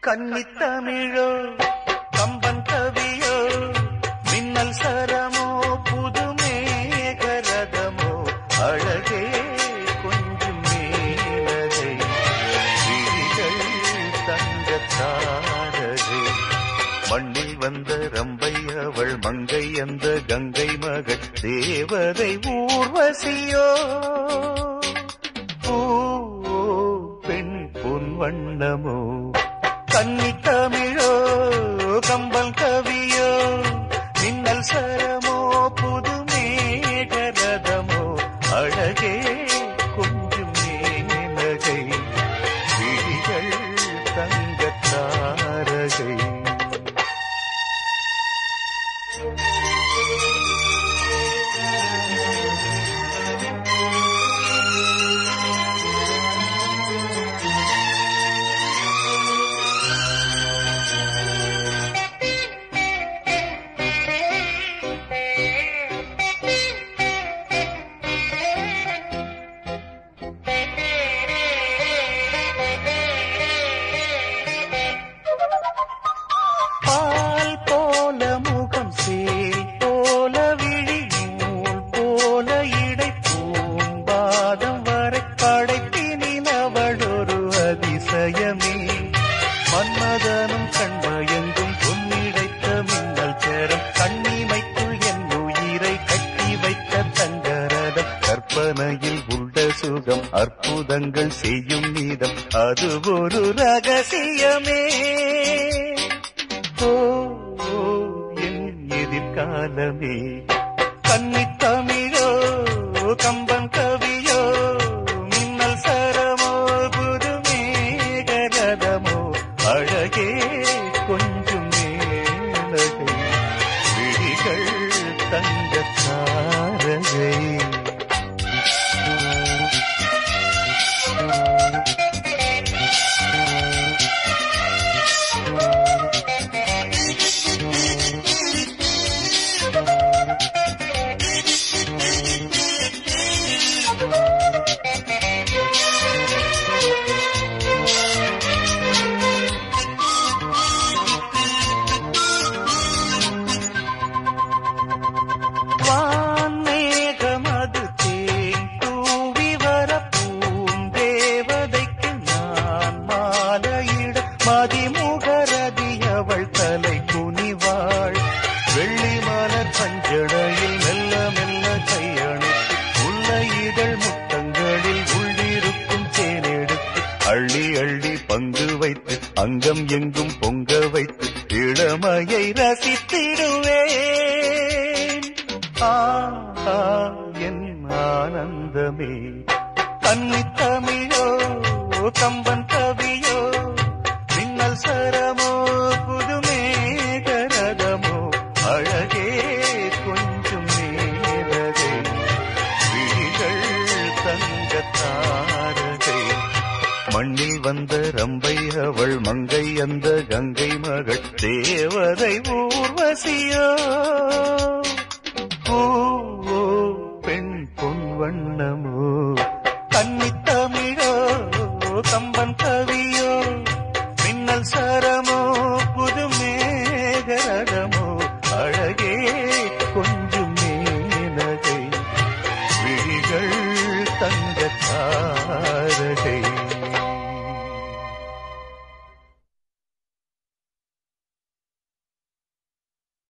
கன்னித்தமிழோ கம்பன் கவியோ மின்னல் சரமோ புதுமேகரதமோ அழகே கொஞ்சம் மேலகை விழிகள் தங்கத் தாரகை மண்ணில் வந்த ரம்பை அவள் மங்கை அந்த கங்கை மகள் தேவதை ஊர்வசியோ பூ பெண் பொன் வண்ணமோ கன்னி தமிழோ கம்பல் கவியோ மின்னல் சரமோ புது மேகரதமோ அழகே கொஞ்சம் மேலகை விழிகள் தங்கத் தாரகை பால் போல முகம் சேல் போல விழி நூல் போல இடை பூம்பாதம் வரை படைப்பினில் அவள் ஒரு அதிசயமே மன்மதனும் கண்மயங்கும் பொன்னிடைத்த மின்னல் சேரம் கண்ணிமைக்குள் என் உயிரை கட்டி வைத்த தங்கரதம் கற்பனையில் உள்ள சுகம் அற்புதங்கள் செய்யும் நீதம் அது ஒரு ரகசியமே ஓ ஓ, என் எதிர்காலமே கன்னித் தமிழோ கம்பன் கவியோ மின்னல் சரமோ புது மேகரதமோ அழகே கொஞ்சம் மேலகை விழிகள் தங்கத் தாரகை வான்மேகமது தேன் தூவி வர பூந்தேவதைக்கு நான் மாலையிட மதிமுகரதி அவள் தலை குனிவாள் வெள்ளி மலர் பஞ்சடையில் மெல்ல மெல்ல கையணைத்து உள்ள இதழ் முத்தங்களில் உள்ளிருக்கும் தேனெடுத்து அள்ளி அள்ளி பங்கு வைத்து அங்கம் எங்கும் பொங்க வைத்து இளமையை ரசித்திடுவேன் ஆஹா என் ஆனந்தமே கன்னித் தமிழோ கம்பன் கவியோ மின்னல் சரமோ புதுமேகரதமோ அழகே கொஞ்சம் மேலகை விழிகள் தங்கத் தாரகை மண்ணில் வந்த ரம்பை அவள் மங்கை அந்த கங்கை மகள் தேவதை ஊர்வசியோ ஓ ஓ, பெண் பொன் வண்ணமோ கன்னித் தமிழோ கம்பன் கவி